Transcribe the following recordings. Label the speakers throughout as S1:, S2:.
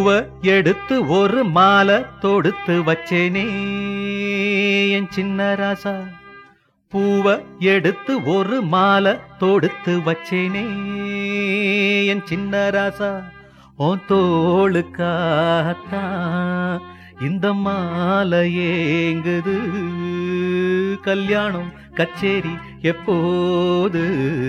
S1: பூவ எடுத்து ஒரு மாலை தொடுத்து வச்சேனே என் சின்ன ராசா பூவ எடுத்து ஒரு மாலை தொடுத்து வச்சேனே என் சின்ன ராசா உன் தோளுக்காகத்தான் இந்த மாலை ஏங்குது கல்யாணம் கச்சேரி எப்போது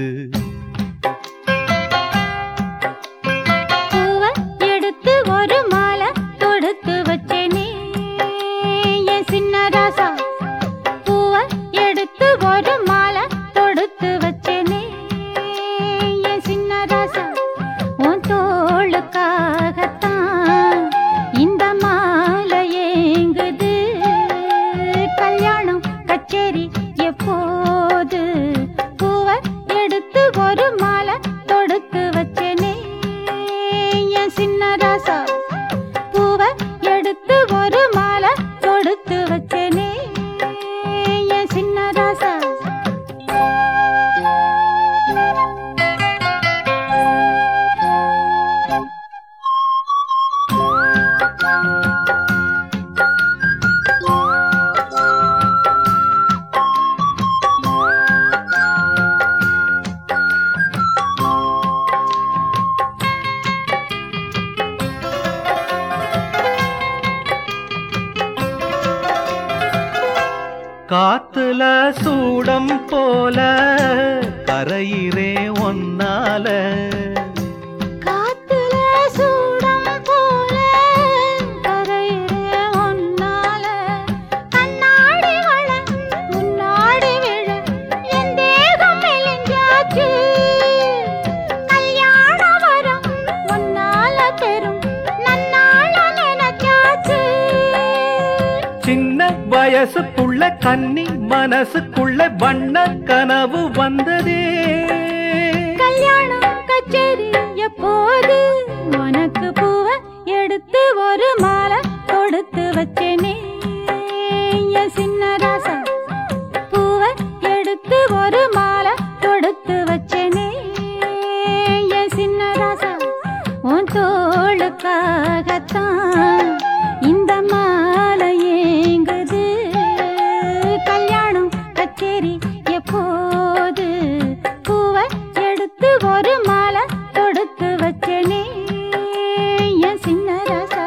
S2: பூவ எடுத்து ஒரு மாலை தொடுத்து வச்சேனே என் சின்ன ராசா பூவ எடுத்து ஒரு மாலை தொடுத்து வச்சேனே என் சின்ன ராசா உன் தோளுக்காகத்தான் இந்த மாலை ஏங்குது கல்யாணம் கச்சேரி எப்போது பூவ எடுத்து ஒரு மாலை தொடுத்து வச்சேனே என் சின்ன ராசா பூவ எடுத்து ஒரு மாலை தொடுத்து வச்சேனே என் சின்ன ராசா
S1: காத்துல சூடம் போல கரையிறே ஒன்னால
S2: காத்துல சூடம் போல கரையிற ஒன்னால கண்ணாடி வள முன்னாடி விழ என் தேகம் மெலிஞ்சாச்சு கல்யாண வரம் ஒன்னால பெரும் நன்னாள நினைச்சாச்சு
S1: சின்ன வயசுக்குள்ள கன்னி மனசுக்குள்ள வண்ண கனவு வந்ததே
S2: கல்யாணம் கச்சேரி எப்போது உனக்கு பூவ எடுத்து ஒரு மாலை தொடுத்து வச்சேனே என் சின்ன ராசா பூவ எடுத்து ஒரு மாலை தொடுத்து வச்சேனே என் சின்ன ராசா உன் தோளுக்காகத்தான் இந்த மாலை ஏங்குது கல்யாணம் கச்சேரி எப்போது பூவ எடுத்து ஒரு மாலை தொடுத்து வச்சேனே என் சின்ன ராசா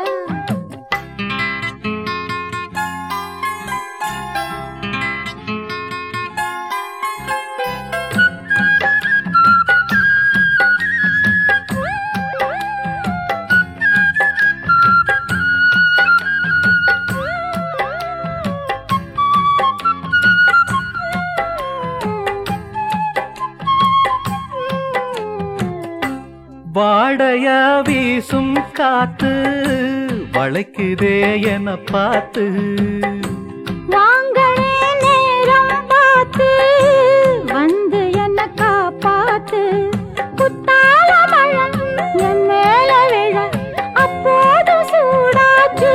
S1: வாடைய வீசும் காத்து வளைக்குதே என பார்த்து
S2: வாங்களே நேரம் பார்த்து வந்து என்ன காப்பாத்து குத்தால மழை என் மேல விழ அப்போது சூடாச்சு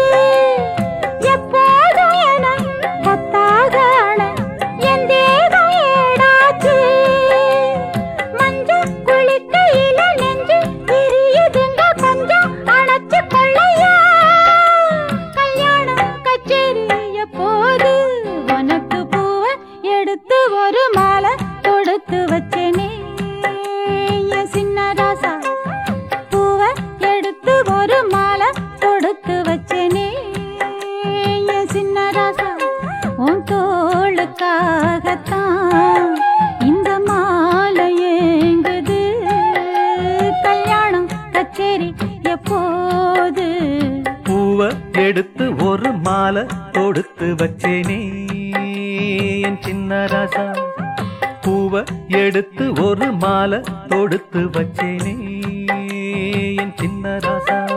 S2: எப்போதும் என கொத்தாக அண என் தேகம் ஏடாச்சு மஞ்சள் குளிக்கையில நெஞ்சு விரியுதுங்க கொஞ்சம் அணைச்சு கொள்ளையா கல்யாணம் கச்சேரி எப்போது உனக்கு பூவ எடுத்து ஒரு மாலை தொடுத்து வச்சேனே என் சின்ன ராசா பூவ எடுத்து ஒரு மாலை தொடுத்து வச்சேனே என் சின்ன ராசா உன் தோளுக்காகத்தான் இந்த மாலை ஏங்குது கல்யாணம் கச்சேரி எப்போது
S1: பூவ எடுத்து ஒரு மாலை தொடுத்து வச்சேனே என் சின்ன ராசா பூவ எடுத்து ஒரு மாலை தொடுத்து வச்சேனே என் சின்ன ராசா